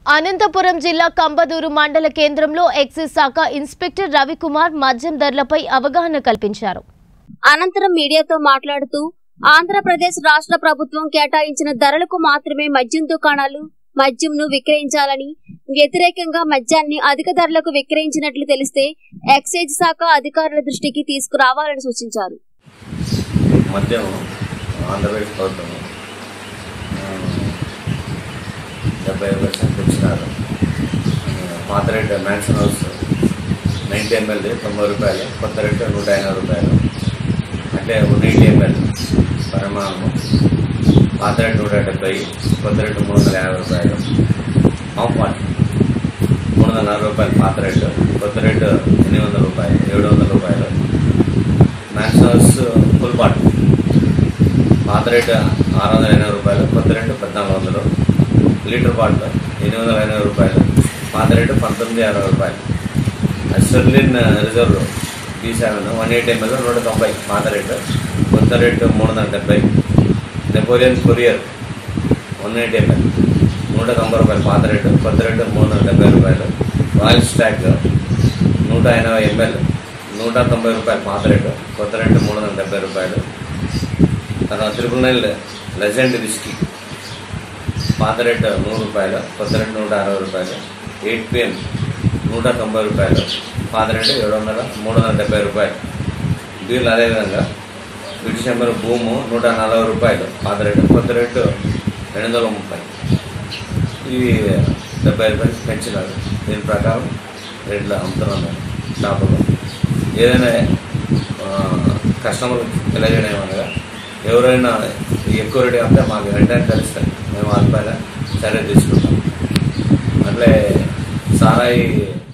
అనంతపురం జిల్లా కంబదూరు మండల కేంద్రంలో ఎక్సైజ్ శాఖ ఇన్స్పెక్టర్ రవికుమార్ మద్యం ధరలపై అవగాహన కల్పించారు అనంతరం మీడియాతో మాట్లాడుతూ ఆంధ్రప్రదేశ్ రాష్ట్ర ప్రభుత్వం కేటాయించిన ధరలకు మాత్రమే మద్యం దుకాణాలు మద్యంను విక్రయించాలని వ్యతిరేకంగా మద్యాన్ని అధిక ధరలకు విక్రయించినట్లు తెలిస్తే ఎక్సైజ్ శాఖ అధికారుల దృష్టికి తీసుకురావాలని సూచించారు మద్యం ఆంధ్రప్రదేశ్ ప్రభుత్వం ఆ, డెబ్బై ఐదు పర్సెంట్ పెంచినారు ఆ, పాత rate Mansion House ninety ML తొంభై రూపాయలు కొత్త రేట్ నూట ఎనభై రూపాయలు అంటే వన్ ఎయిటీ ఎంఎల్ పరిమాణము పాత రేట్ నూట డెబ్బై కొత్త రేటు మూడు వందల యాభై రూపాయలు హాఫ్ వాట్ మూడు వందల నలభై రూపాయలు పాత రేటు కొత్త రేటు ఎనిమిది వందల రూపాయలు ఏడు వందల రూపాయలు మ్యాక్స్ హౌస్ ఫుల్ బాట్ పాత రేటు ఆరు వందల ఎనభై రూపాయలు కొత్త రేటు పద్నాలుగు వందలు లీటర్ బాటిల్ ఎనిమిది వందల ఎనభై రూపాయలు పాత రేటు పంతొమ్మిది అరవై రూపాయలు Sterling Reserve B seven one eight ML నూట తొంభై పాత రేటు కొత్త రేటు మూడు వందల డెబ్బై Napoleon Courier one eight ML నూట తొంభై రూపాయలు పాత రేటు కొత్త రేటు మూడు వందల డెబ్బై రూపాయలు రాయల్ స్టాక్ నూట ఎనభై ఎంఎల్ నూట తొంభై రూపాయలు పాత రేటు కొత్త రేటు మూడు వందల డెబ్బై రూపాయలు తర్వాత త్రిపుల్ నైన్ లెజెండ్ విస్కీ పాత రేటు నూరు రూపాయలు కొత్త రేటు నూట అరవై రూపాయలు ఎయిట్ పిఎం నూట తొంభై రూపాయలు పాత రేటు ఏడు వందల మూడు వందల డెబ్బై రూపాయలు బీర్లు అదేవిధంగా బ్రిటిష్ ఎంబర్ భూము నూట నలభై రూపాయలు పాత రేటు కొత్త రేటు రెండు వందల ముప్పై ఇవి డెబ్బై రూపాయలు పెంచినారు దీని ప్రకారం రేట్లు అమ్ముతున్నాను షాపులో ఏదైనా కస్టమర్ తెలియజేయడం ఏమనగా ఎవరైనా ఎక్కువ రేటు అంటే మాకు వెంటనే తెలుస్తాయి మేము వాళ్ళపైన చర్య తీసుకుంటాం అట్లే సారాయి